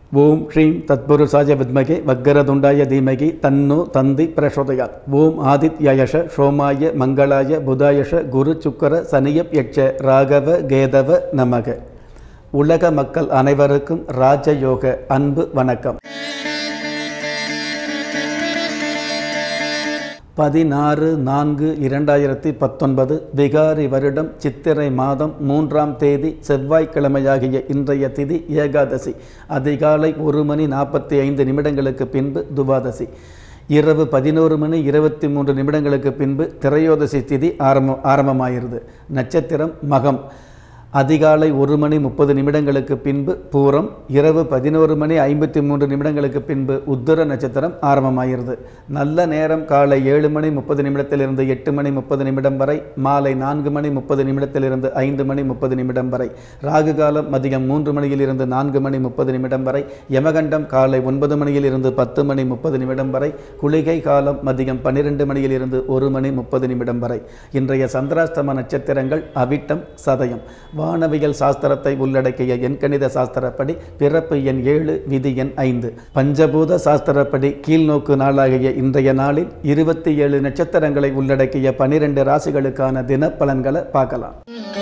ஓம் ஸ்ரீம் தத்புருஷாய வித்மகே வக்கரதுண்டாய தீமகி தன்னு தந்தி பிரசோதயாத் ஓம் ஆதித்யயஷ சோமாய மங்களாய புதாயஷ குரு சுக்கர சனியப் யட்ச ராகவ கேதவ நமக உலக மக்கள் அனைவருக்கும் ராஜயோக அன்பு வணக்கம் பதினாறு நான்கு இரண்டாயிரத்தி பத்தொன்பது விகாரி வருடம் சித்திரை மாதம் மூன்றாம் தேதி செவ்வாய்க்கிழமையாகிய இன்றைய திதி ஏகாதசி அதிகாலை ஒரு மணி நாற்பத்தி ஐந்து நிமிடங்களுக்கு பின்பு துவாதசி இரவு பதினோரு மணி இருபத்தி மூன்று நிமிடங்களுக்கு பின்பு திரையோதசி திதி ஆரம்பம் ஆரம்பமாயிருது நட்சத்திரம் மகம் அதிகாலை ஒரு மணி முப்பது நிமிடங்களுக்கு பின்பு பூரம் இரவு பதினோரு மணி ஐம்பத்தி மூன்று நிமிடங்களுக்கு பின்பு உத்தர நட்சத்திரம் ஆரம்பமாகிறது நல்ல நேரம் காலை ஏழு மணி முப்பது நிமிடத்திலிருந்து எட்டு மணி முப்பது நிமிடம் வரை மாலை நான்கு மணி முப்பது நிமிடத்திலிருந்து ஐந்து மணி முப்பது நிமிடம் வரை ராகு காலம் மதியம் மூன்று மணியிலிருந்து நான்கு மணி முப்பது நிமிடம் வரை யமகண்டம் காலை ஒன்பது மணியிலிருந்து பத்து மணி முப்பது நிமிடம் வரை குளிகை காலம் மதியம் பன்னிரெண்டு மணியிலிருந்து ஒரு மணி முப்பது நிமிடம் வரை இன்றைய சந்திராஷ்டம நட்சத்திரங்கள் அவிட்டம் சதயம் வானவியல் சாஸ்திரத்தை உள்ளடக்கிய எண்கணித சாஸ்திரப்படி பிறப்பு எண் ஏழு விதி எண் ஐந்து பஞ்சபூத சாஸ்திரப்படி கீழ்நோக்கு நாளாகிய இன்றைய நாளில் இருபத்தி ஏழு நட்சத்திரங்களை உள்ளடக்கிய பனிரெண்டு ராசிகளுக்கான தினப்பலன்களை பார்க்கலாம்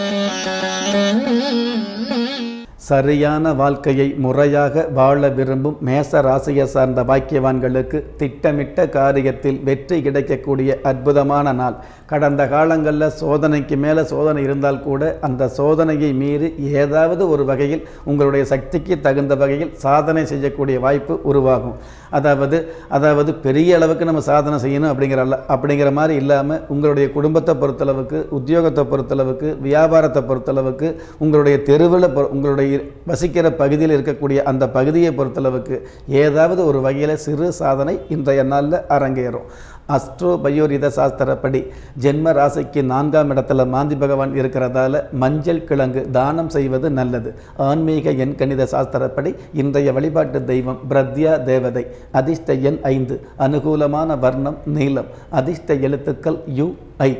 சரியான வாழ்க்கையை முறையாக வாழ விரும்பும் மேச ராசியை சார்ந்த பாக்கியவான்களுக்கு திட்டமிட்ட காரியத்தில் வெற்றி கிடைக்கக்கூடிய அற்புதமான நாள் கடந்த காலங்களில் சோதனைக்கு மேலே சோதனை இருந்தால் கூட அந்த சோதனையை மீறி ஏதாவது ஒரு வகையில் உங்களுடைய சக்திக்கு தகுந்த வகையில் சாதனை செய்யக்கூடிய வாய்ப்பு உருவாகும் அதாவது அதாவது பெரிய அளவுக்கு நம்ம சாதனை செய்யணும் அப்படிங்கிற அல்ல அப்படிங்கிற மாதிரி இல்லாமல் உங்களுடைய குடும்பத்தை பொறுத்தளவுக்கு உத்தியோகத்தை பொறுத்தளவுக்கு வியாபாரத்தை பொறுத்தளவுக்கு உங்களுடைய தெருவில் பொ- உங்களுடைய வசிக்கிற பகுதியில் இருக்கக்கூடிய அந்த பகுதியை பொறுத்தளவுக்கு ஏதாவது ஒரு வகையில் சிறு சாதனை இன்றைய நாளில் அரங்கேறும் அஸ்ட்ரோ பயோரித சாஸ்திரப்படி ஜென்ம ராசிக்கு நான்காம் இடத்துல மாந்தி பகவான் இருக்கிறதால மஞ்சள் கிழங்கு தானம் செய்வது நல்லது ஆன்மீக எண்கணித சாஸ்திரப்படி இன்றைய வழிபாட்டு தெய்வம் பிரத்யா தேவதை அதிர்ஷ்ட எண் ஐந்து அனுகூலமான வர்ணம் நீலம் அதிர்ஷ்ட எழுத்துக்கள் யு ஐ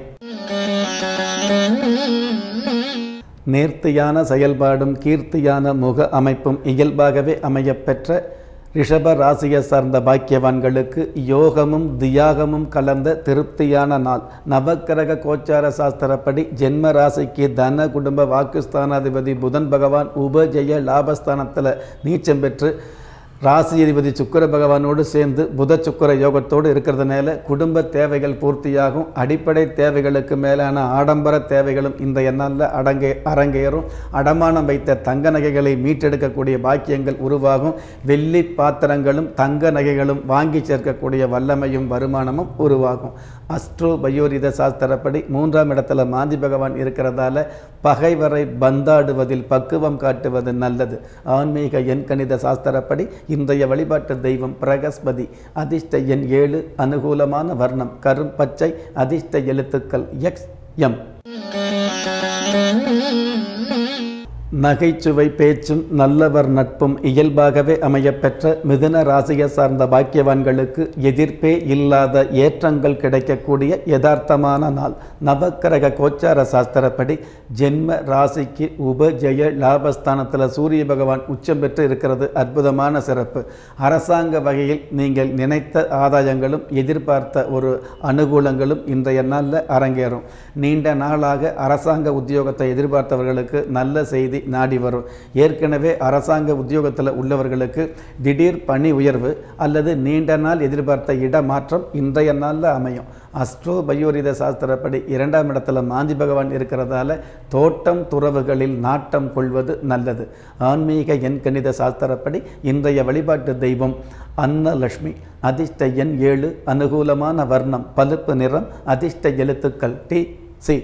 நேர்த்தியான செயல்பாடும் கீர்த்தியான முக அமைப்பும் இயல்பாகவே அமையப்பெற்ற ரிஷப ராசியை சார்ந்த பாக்கியவான்களுக்கு யோகமும் தியாகமும் கலந்த திருப்தியான நாள் நவக்கிரக கோச்சார சாஸ்திரப்படி ஜென்ம ராசிக்கு தன குடும்ப வாக்குஸ்தானாதிபதி புதன் பகவான் உபஜய லாபஸ்தானத்தில் நீச்சம் பெற்று ராசி அதிபதி சுக்கிர பகவானோடு சேர்ந்து புத சுக்கிர யோகத்தோடு இருக்கிறதுனால குடும்ப தேவைகள் பூர்த்தியாகும் அடிப்படை தேவைகளுக்கு மேலான ஆடம்பர தேவைகளும் இந்த எண்ணால் அடங்கே அரங்கேறும் அடமானம் வைத்த தங்க நகைகளை மீட்டெடுக்கக்கூடிய பாக்கியங்கள் உருவாகும் வெள்ளி பாத்திரங்களும் தங்க நகைகளும் வாங்கி சேர்க்கக்கூடிய வல்லமையும் வருமானமும் உருவாகும் அஸ்ட்ரோ பயோரித சாஸ்திரப்படி மூன்றாம் இடத்துல மாந்தி பகவான் இருக்கிறதால பகைவரை பந்தாடுவதில் பக்குவம் காட்டுவது நல்லது ஆன்மீக எண்கணித சாஸ்திரப்படி இன்றைய வழிபாட்டு தெய்வம் பிரகஸ்பதி அதிர்ஷ்ட எண் ஏழு அனுகூலமான வர்ணம் கரும் பச்சை அதிர்ஷ்ட எழுத்துக்கள் எக்ஸ் எம் நகைச்சுவை பேச்சும் நல்லவர் நட்பும் இயல்பாகவே அமையப்பெற்ற மிதுன ராசியை சார்ந்த பாக்கியவான்களுக்கு எதிர்ப்பே இல்லாத ஏற்றங்கள் கிடைக்கக்கூடிய யதார்த்தமான நாள் நவக்கிரக கோச்சார சாஸ்திரப்படி ஜென்ம ராசிக்கு உபஜய லாபஸ்தானத்தில் சூரிய பகவான் உச்சம் பெற்று இருக்கிறது அற்புதமான சிறப்பு அரசாங்க வகையில் நீங்கள் நினைத்த ஆதாயங்களும் எதிர்பார்த்த ஒரு அனுகூலங்களும் இன்றைய நாளில் அரங்கேறும் நீண்ட நாளாக அரசாங்க உத்தியோகத்தை எதிர்பார்த்தவர்களுக்கு நல்ல செய்தி நாடி வரும் ஏற்கனவே அரசாங்க உத்தியோகத்தில் உள்ளவர்களுக்கு திடீர் பணி உயர்வு அல்லது நீண்ட நாள் எதிர்பார்த்த இடமாற்றம் இன்றைய நாளில் அமையும் அஸ்ட்ரோ பயோரித சாஸ்திரப்படி இரண்டாம் இடத்துல மாந்தி பகவான் இருக்கிறதால தோட்டம் துறவுகளில் நாட்டம் கொள்வது நல்லது ஆன்மீக எண்கணித சாஸ்திரப்படி இன்றைய வழிபாட்டு தெய்வம் அன்னலட்சுமி அதிர்ஷ்ட எண் ஏழு அனுகூலமான வர்ணம் பழுப்பு நிறம் அதிர்ஷ்ட எழுத்துக்கள் டி சி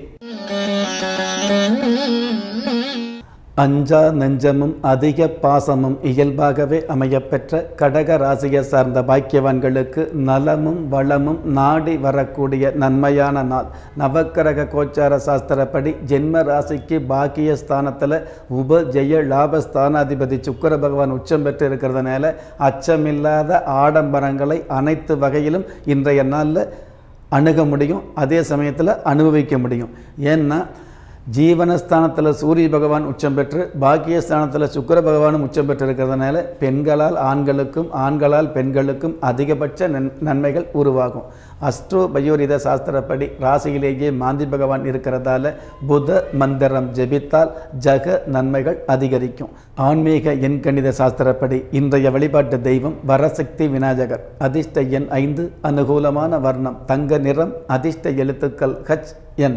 அஞ்சா நெஞ்சமும் அதிக பாசமும் இயல்பாகவே அமையப்பெற்ற கடக ராசியை சார்ந்த பாக்கியவான்களுக்கு நலமும் வளமும் நாடி வரக்கூடிய நன்மையான நாள் நவக்கிரக கோச்சார சாஸ்திரப்படி ஜென்ம ராசிக்கு பாக்கிய ஸ்தானத்தில் உப ஜெய லாபஸ்தானாதிபதி சுக்கிர பகவான் உச்சம் பெற்று இருக்கிறதுனால அச்சமில்லாத ஆடம்பரங்களை அனைத்து வகையிலும் இன்றைய நாளில் அணுக முடியும் அதே சமயத்தில் அனுபவிக்க முடியும் ஏன்னா ஜீவனஸ்தானத்தில் சூரிய பகவான் உச்சம் பெற்று பாக்கியஸ்தானத்தில் சுக்கிர பகவானும் உச்சம் பெற்று இருக்கிறதுனால பெண்களால் ஆண்களுக்கும் ஆண்களால் பெண்களுக்கும் அதிகபட்ச நன் நன்மைகள் உருவாகும் அஸ்ட்ரோ பயோரித சாஸ்திரப்படி ராசியிலேயே மாந்தி பகவான் இருக்கிறதால புத மந்திரம் ஜெபித்தால் ஜக நன்மைகள் அதிகரிக்கும் ஆன்மீக எண்கணித சாஸ்திரப்படி இன்றைய வழிபாட்டு தெய்வம் வரசக்தி விநாயகர் அதிர்ஷ்ட எண் ஐந்து அனுகூலமான வர்ணம் தங்க நிறம் அதிர்ஷ்ட எழுத்துக்கள் ஹச் என்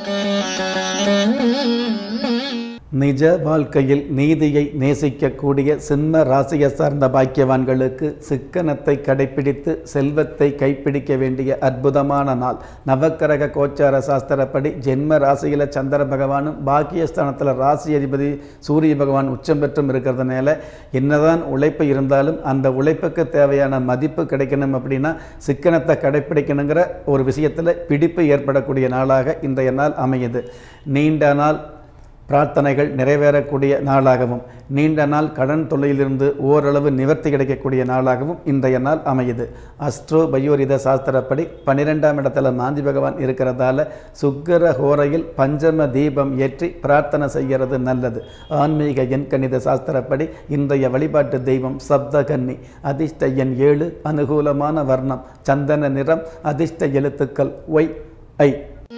நிஜ வாழ்க்கையில் நீதியை நேசிக்கக்கூடிய சிம்ம ராசியை சார்ந்த பாக்கியவான்களுக்கு சிக்கனத்தை கடைபிடித்து செல்வத்தை கைப்பிடிக்க வேண்டிய அற்புதமான நாள் நவக்கிரக கோச்சார சாஸ்திரப்படி ஜென்ம ராசியில் சந்திர பகவானும் பாக்கியஸ்தானத்தில் ராசி அதிபதி சூரிய பகவான் உச்சம் பெற்றும் இருக்கிறதுனால என்னதான் உழைப்பு இருந்தாலும் அந்த உழைப்புக்கு தேவையான மதிப்பு கிடைக்கணும் அப்படின்னா சிக்கனத்தை கடைப்பிடிக்கணுங்கிற ஒரு விஷயத்தில் பிடிப்பு ஏற்படக்கூடிய நாளாக இன்றைய நாள் அமையுது நீண்ட நாள் பிரார்த்தனைகள் நிறைவேறக்கூடிய நாளாகவும் நீண்ட நாள் கடன் தொல்லையிலிருந்து ஓரளவு நிவர்த்தி கிடைக்கக்கூடிய நாளாகவும் இன்றைய நாள் அமையுது அஸ்ட்ரோ பயோரித சாஸ்திரப்படி பன்னிரெண்டாம் இடத்துல மாந்தி பகவான் இருக்கிறதால சுக்கர ஹோரையில் பஞ்சம தீபம் ஏற்றி பிரார்த்தனை செய்கிறது நல்லது ஆன்மீக எண்கணித சாஸ்திரப்படி இன்றைய வழிபாட்டு தெய்வம் சப்தகன்னி அதிர்ஷ்ட எண் ஏழு அனுகூலமான வர்ணம் சந்தன நிறம் அதிர்ஷ்ட எழுத்துக்கள் ஒய் ஐ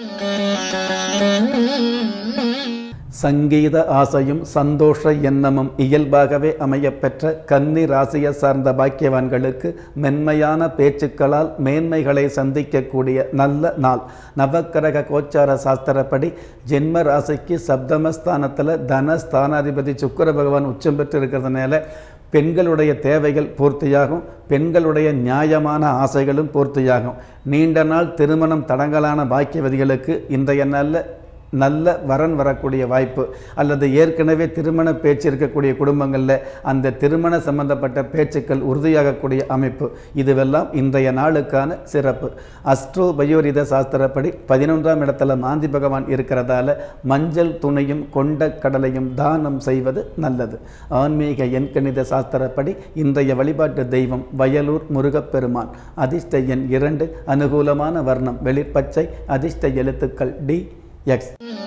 சங்கீத ஆசையும் சந்தோஷ எண்ணமும் இயல்பாகவே அமையப்பெற்ற கன்னி ராசியை சார்ந்த பாக்கியவான்களுக்கு மென்மையான பேச்சுக்களால் மேன்மைகளை சந்திக்கக்கூடிய நல்ல நாள் நவக்கிரக கோச்சார சாஸ்திரப்படி ஜென்ம ராசிக்கு சப்தமஸ்தானத்தில் தனஸ்தானாதிபதி சுக்கர பகவான் உச்சம் பெற்று இருக்கிறதுனால பெண்களுடைய தேவைகள் பூர்த்தியாகும் பெண்களுடைய நியாயமான ஆசைகளும் பூர்த்தியாகும் நீண்ட நாள் திருமணம் தடங்கலான பாக்கியவதிகளுக்கு இன்றைய நாளில் நல்ல வரன் வரக்கூடிய வாய்ப்பு அல்லது ஏற்கனவே திருமண பேச்சு இருக்கக்கூடிய குடும்பங்களில் அந்த திருமண சம்பந்தப்பட்ட பேச்சுக்கள் உறுதியாகக்கூடிய அமைப்பு இதுவெல்லாம் இன்றைய நாளுக்கான சிறப்பு அஸ்ட்ரோ பயோரித சாஸ்திரப்படி பதினொன்றாம் இடத்துல மாந்தி பகவான் இருக்கிறதால மஞ்சள் துணையும் கொண்ட கடலையும் தானம் செய்வது நல்லது ஆன்மீக எண்கணித சாஸ்திரப்படி இன்றைய வழிபாட்டு தெய்வம் வயலூர் முருகப்பெருமான் அதிர்ஷ்ட எண் இரண்டு அனுகூலமான வர்ணம் வெளிர்பச்சை அதிர்ஷ்ட எழுத்துக்கள் டி எக்ஸ்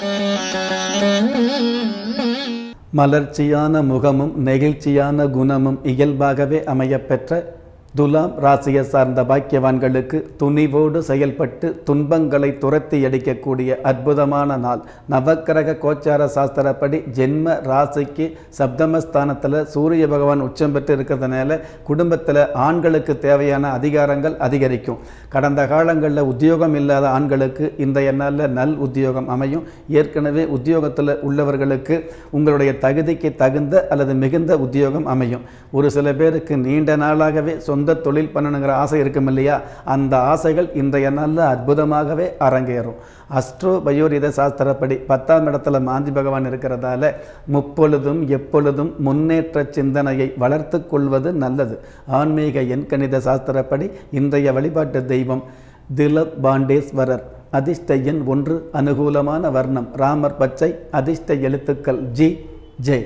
மலர்ச்சியான முகமும் நெகிழ்ச்சியான குணமும் இயல்பாகவே அமையப்பெற்ற துலாம் ராசியை சார்ந்த பாக்கியவான்களுக்கு துணிவோடு செயல்பட்டு துன்பங்களை துரத்தி அடிக்கக்கூடிய அற்புதமான நாள் நவக்கிரக கோச்சார சாஸ்திரப்படி ஜென்ம ராசிக்கு சப்தமஸ்தானத்தில் சூரிய பகவான் உச்சம் பெற்று இருக்கிறதுனால குடும்பத்தில் ஆண்களுக்கு தேவையான அதிகாரங்கள் அதிகரிக்கும் கடந்த காலங்களில் உத்தியோகம் இல்லாத ஆண்களுக்கு இன்றைய நாளில் நல் உத்தியோகம் அமையும் ஏற்கனவே உத்தியோகத்தில் உள்ளவர்களுக்கு உங்களுடைய தகுதிக்கு தகுந்த அல்லது மிகுந்த உத்தியோகம் அமையும் ஒரு சில பேருக்கு நீண்ட நாளாகவே சொந்த தொழில் பண்ணணுங்கிற ஆசை இருக்கும் இல்லையா அந்த ஆசைகள் இன்றைய நாளில் அற்புதமாகவே அரங்கேறும் அஸ்ட்ரோ பயோரித சாஸ்திரப்படி பத்தாம் இடத்துல மாந்தி பகவான் இருக்கிறதால முப்பொழுதும் எப்பொழுதும் முன்னேற்ற சிந்தனையை வளர்த்து கொள்வது நல்லது ஆன்மீக எண்கணித சாஸ்திரப்படி இன்றைய வழிபாட்டு தெய்வம் திலப் பாண்டேஸ்வரர் அதிர்ஷ்ட எண் ஒன்று அனுகூலமான வர்ணம் ராமர் பச்சை அதிர்ஷ்ட எழுத்துக்கள் ஜி ஜே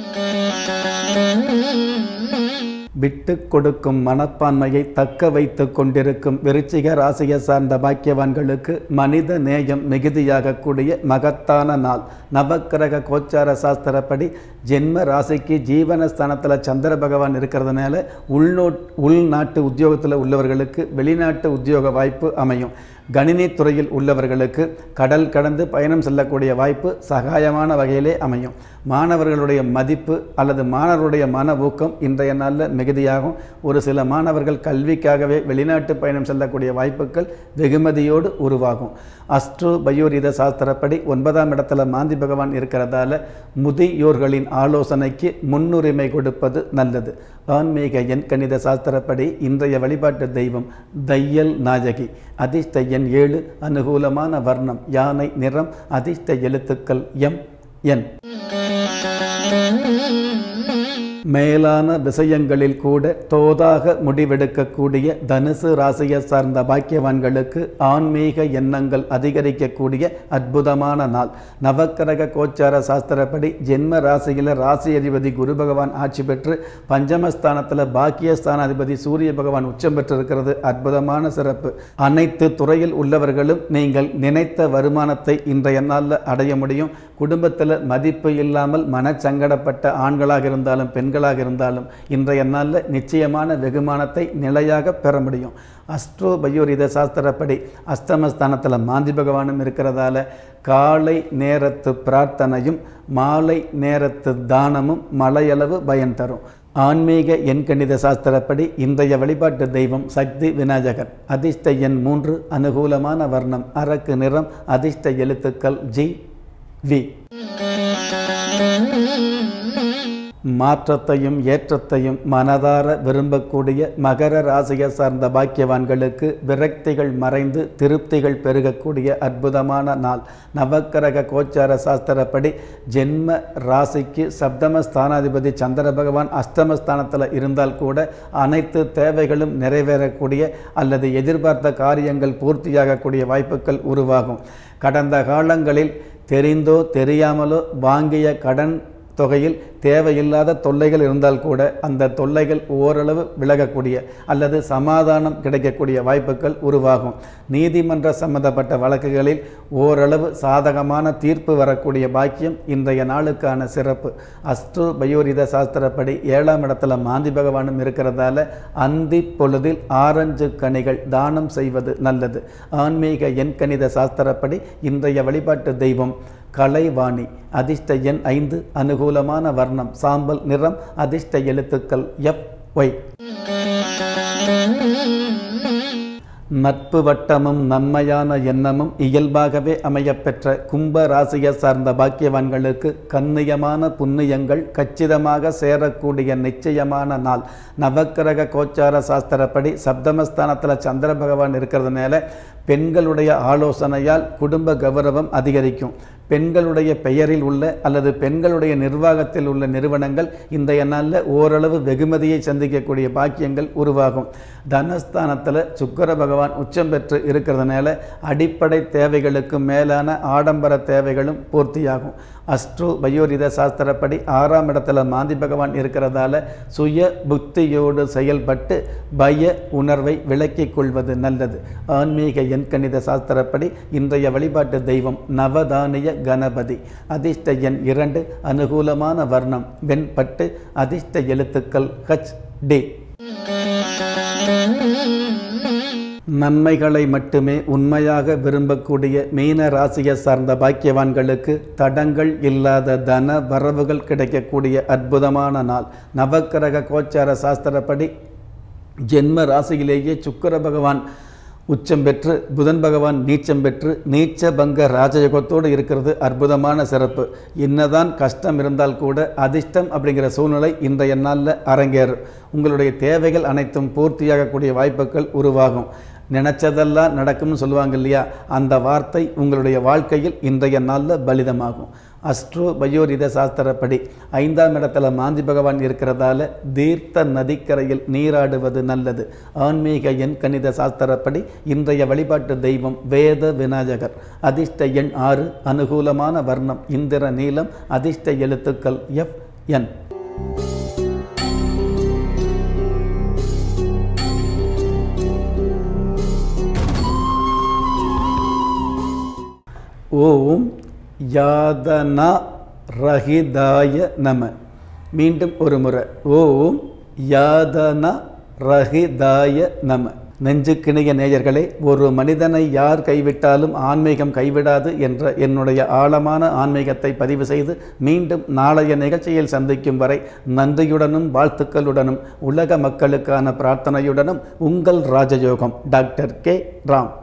விட்டு கொடுக்கும் மனப்பான்மையை தக்க வைத்து கொண்டிருக்கும் விருச்சிக ராசியை சார்ந்த பாக்கியவான்களுக்கு மனித நேயம் மிகுதியாகக்கூடிய மகத்தான நாள் நவக்கிரக கோச்சார சாஸ்திரப்படி ஜென்ம ராசிக்கு ஜீவனஸ்தானத்தில் சந்திர பகவான் இருக்கிறதுனால உள்நோ உள்நாட்டு உத்தியோகத்தில் உள்ளவர்களுக்கு வெளிநாட்டு உத்தியோக வாய்ப்பு அமையும் கணினி துறையில் உள்ளவர்களுக்கு கடல் கடந்து பயணம் செல்லக்கூடிய வாய்ப்பு சகாயமான வகையிலே அமையும் மாணவர்களுடைய மதிப்பு அல்லது மாணவருடைய மன ஊக்கம் இன்றைய நாளில் மிகுதியாகும் ஒரு சில மாணவர்கள் கல்விக்காகவே வெளிநாட்டு பயணம் செல்லக்கூடிய வாய்ப்புகள் வெகுமதியோடு உருவாகும் அஸ்ட்ரோ பயோரித சாஸ்திரப்படி ஒன்பதாம் இடத்துல மாந்தி பகவான் இருக்கிறதால முதியோர்களின் ஆலோசனைக்கு முன்னுரிமை கொடுப்பது நல்லது ஆன்மீக எண்கணித சாஸ்திரப்படி இன்றைய வழிபாட்டு தெய்வம் தையல் நாயகி அதிர்ஷ்ட எண் ஏழு அனுகூலமான வர்ணம் யானை நிறம் அதிர்ஷ்ட எழுத்துக்கள் எம் என் மேலான விஷயங்களில் கூட தோதாக முடிவெடுக்கக்கூடிய தனுசு ராசியை சார்ந்த பாக்கியவான்களுக்கு ஆன்மீக எண்ணங்கள் அதிகரிக்கக்கூடிய அற்புதமான நாள் நவக்கிரக கோச்சார சாஸ்திரப்படி ஜென்ம ராசியில் ராசி அதிபதி குரு பகவான் ஆட்சி பெற்று பஞ்சமஸ்தானத்தில் பாக்கியஸ்தான அதிபதி சூரிய பகவான் உச்சம் பெற்றிருக்கிறது அற்புதமான சிறப்பு அனைத்து துறையில் உள்ளவர்களும் நீங்கள் நினைத்த வருமானத்தை இன்றைய நாளில் அடைய முடியும் குடும்பத்தில் மதிப்பு இல்லாமல் மனச்சங்கடப்பட்ட ஆண்களாக இருந்தாலும் பெண்களாக இருந்தாலும் இன்றைய நாளில் நிச்சயமான வெகுமானத்தை நிலையாக பெற முடியும் அஸ்ட்ரோ பயோரித சாஸ்திரப்படி அஸ்தமஸ்தானத்தில் மாந்தி பகவானும் இருக்கிறதால காலை நேரத்து பிரார்த்தனையும் மாலை நேரத்து தானமும் மலையளவு பயன் தரும் ஆன்மீக எண்கணித சாஸ்திரப்படி இன்றைய வழிபாட்டு தெய்வம் சக்தி விநாயகர் அதிர்ஷ்ட எண் மூன்று அனுகூலமான வர்ணம் அரக்கு நிறம் அதிர்ஷ்ட எழுத்துக்கள் ஜி வி மாற்றத்தையும் ஏற்றத்தையும் மனதார விரும்பக்கூடிய மகர ராசியை சார்ந்த பாக்கியவான்களுக்கு விரக்திகள் மறைந்து திருப்திகள் பெருகக்கூடிய அற்புதமான நாள் நவக்கிரக கோச்சார சாஸ்திரப்படி ஜென்ம ராசிக்கு சப்தம ஸ்தானாதிபதி சந்திர பகவான் அஷ்டமஸ்தானத்தில் இருந்தால் கூட அனைத்து தேவைகளும் நிறைவேறக்கூடிய அல்லது எதிர்பார்த்த காரியங்கள் பூர்த்தியாகக்கூடிய வாய்ப்புகள் உருவாகும் கடந்த காலங்களில் தெரிந்தோ தெரியாமலோ வாங்கிய கடன் தொகையில் தேவையில்லாத தொல்லைகள் இருந்தால் கூட அந்த தொல்லைகள் ஓரளவு விலகக்கூடிய அல்லது சமாதானம் கிடைக்கக்கூடிய வாய்ப்புகள் உருவாகும் நீதிமன்ற சம்பந்தப்பட்ட வழக்குகளில் ஓரளவு சாதகமான தீர்ப்பு வரக்கூடிய பாக்கியம் இன்றைய நாளுக்கான சிறப்பு அஸ்ட்ரோ பயோரித சாஸ்திரப்படி ஏழாம் இடத்துல மாந்தி பகவானும் இருக்கிறதால அந்தி பொழுதில் ஆரஞ்சு கனிகள் தானம் செய்வது நல்லது ஆன்மீக எண்கணித சாஸ்திரப்படி இன்றைய வழிபாட்டு தெய்வம் கலைவாணி அதிர்ஷ்ட எண் ஐந்து அனுகூலமான வர்ணம் சாம்பல் நிறம் அதிர்ஷ்ட எழுத்துக்கள் எஃப் ஒய் நட்பு வட்டமும் நன்மையான எண்ணமும் இயல்பாகவே அமையப்பெற்ற கும்ப ராசியை சார்ந்த பாக்கியவான்களுக்கு கண்ணியமான புண்ணியங்கள் கச்சிதமாக சேரக்கூடிய நிச்சயமான நாள் நவக்கிரக கோச்சார சாஸ்திரப்படி சப்தமஸ்தானத்தில் சந்திர பகவான் இருக்கிறதுனால பெண்களுடைய ஆலோசனையால் குடும்ப கௌரவம் அதிகரிக்கும் பெண்களுடைய பெயரில் உள்ள அல்லது பெண்களுடைய நிர்வாகத்தில் உள்ள நிறுவனங்கள் இன்றைய நாளில் ஓரளவு வெகுமதியை சந்திக்கக்கூடிய பாக்கியங்கள் உருவாகும் தனஸ்தானத்தில் சுக்கர பகவான் உச்சம் பெற்று இருக்கிறதுனால அடிப்படை தேவைகளுக்கு மேலான ஆடம்பர தேவைகளும் பூர்த்தியாகும் அஸ்ட்ரோ பயோரித சாஸ்திரப்படி ஆறாம் இடத்துல மாந்தி பகவான் இருக்கிறதால சுய புத்தியோடு செயல்பட்டு பய உணர்வை விலக்கிக் கொள்வது நல்லது ஆன்மீக எண்கணித சாஸ்திரப்படி இன்றைய வழிபாட்டு தெய்வம் நவதானிய கணபதி அதிர்ஷ்ட எண் இரண்டு அனுகூலமான வர்ணம் வெண்பட்டு அதிர்ஷ்ட எழுத்துக்கள் ஹச் டி நன்மைகளை மட்டுமே உண்மையாக விரும்பக்கூடிய மீன ராசியை சார்ந்த பாக்கியவான்களுக்கு தடங்கள் இல்லாத தன வரவுகள் கிடைக்கக்கூடிய அற்புதமான நாள் நவக்கிரக கோச்சார சாஸ்திரப்படி ஜென்ம ராசியிலேயே சுக்கர பகவான் உச்சம் பெற்று புதன் பகவான் நீச்சம் பெற்று நீச்ச பங்க ராஜயோகத்தோடு இருக்கிறது அற்புதமான சிறப்பு என்னதான் கஷ்டம் இருந்தால் கூட அதிர்ஷ்டம் அப்படிங்கிற சூழ்நிலை இன்றைய நாளில் அரங்கேறும் உங்களுடைய தேவைகள் அனைத்தும் பூர்த்தியாகக்கூடிய வாய்ப்புகள் உருவாகும் நினச்சதெல்லாம் நடக்கும்னு சொல்லுவாங்க இல்லையா அந்த வார்த்தை உங்களுடைய வாழ்க்கையில் இன்றைய நாளில் பலிதமாகும் அஸ்ட்ரோ பயோரித சாஸ்திரப்படி ஐந்தாம் இடத்துல மாந்தி பகவான் இருக்கிறதால தீர்த்த நதிக்கரையில் நீராடுவது நல்லது ஆன்மீக எண் கணித சாஸ்திரப்படி இன்றைய வழிபாட்டு தெய்வம் வேத விநாயகர் அதிர்ஷ்ட எண் ஆறு அனுகூலமான வர்ணம் இந்திர நீலம் அதிர்ஷ்ட எழுத்துக்கள் எஃப் என் ஓம் யாதனா ரஹிதாய நம மீண்டும் ஒரு முறை ஓம் யாதனா ரஹிதாய நம நெஞ்சுக்கிணைய நேயர்களே ஒரு மனிதனை யார் கைவிட்டாலும் ஆன்மீகம் கைவிடாது என்ற என்னுடைய ஆழமான ஆன்மீகத்தை பதிவு செய்து மீண்டும் நாளைய நிகழ்ச்சியில் சந்திக்கும் வரை நன்றியுடனும் வாழ்த்துக்களுடனும் உலக மக்களுக்கான பிரார்த்தனையுடனும் உங்கள் ராஜயோகம் டாக்டர் கே ராம்